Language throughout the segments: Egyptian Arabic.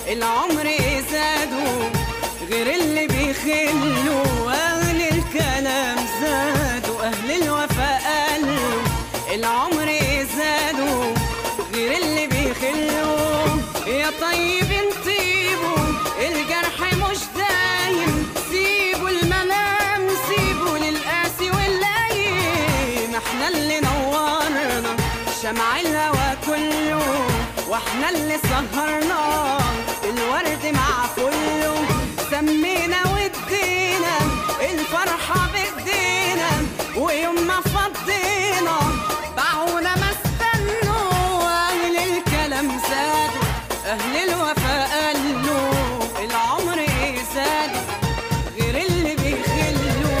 العمر زادوا غير اللي بيخلوا أهل الكلام زادوا أهل الوفاء قالوا العمر زادوا غير اللي بيخلوا يا طيب انطيبوا الجرح مش دايم سيبوا المنام سيبوا للقاسي واللايم احنا اللي نورنا شمع الهوى كله واحنا اللي سهرنا الورد مع كله سمينا ودينا الفرحة بايدينا ويوم ما فضينا باعونا ما استنوا اهل الكلام زادوا اهل الوفاء قالوا العمر زاد غير اللي بيخلوا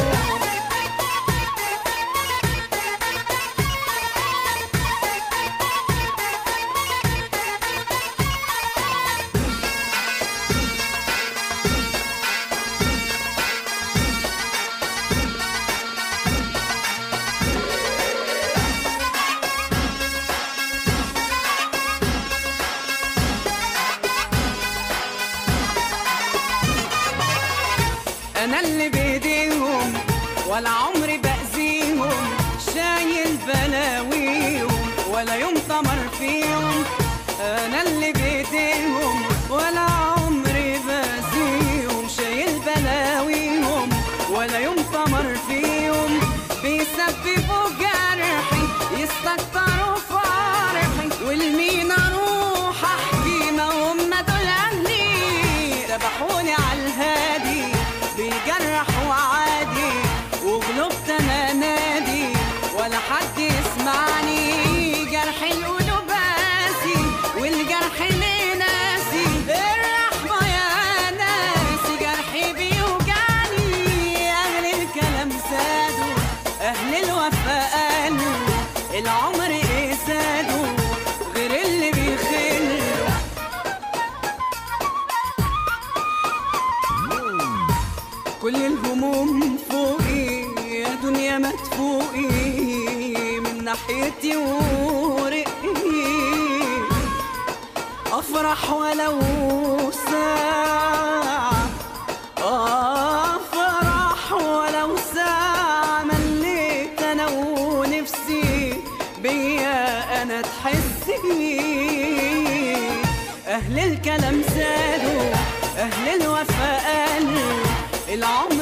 انا اللي بايديهم ولا عمري باذيهم شايل بلاويهم ولا يوم طمر فيهم انا اللي بايديهم ولا عمري باذيهم شايل بلاويهم ولا يوم طمر فيهم بيسببوا جرحي يستكتروا فرحي والمين اروح احكي ما هم دول اهلي ذبحوني على الهادي بيجرحوا عادي وقلوبت انا نادي ولا حد يسمعني جرح القلوب قاسي والجرح ليه ناسي الرحمة يا ناسي جرحي بيوجعني أهل الكلام زادوا أهل الوفاء قالوا العمر إيه زادوا غير اللي بيخلوا كل الهموم فوقي يا دنيا ما تفوقي من ناحيتي ورقي افرح ولو ساعة افرح ولو ساعة مليت انا ونفسي بيا انا تحسي اهل الكلام زادوا اهل الوفاء قالوا العمر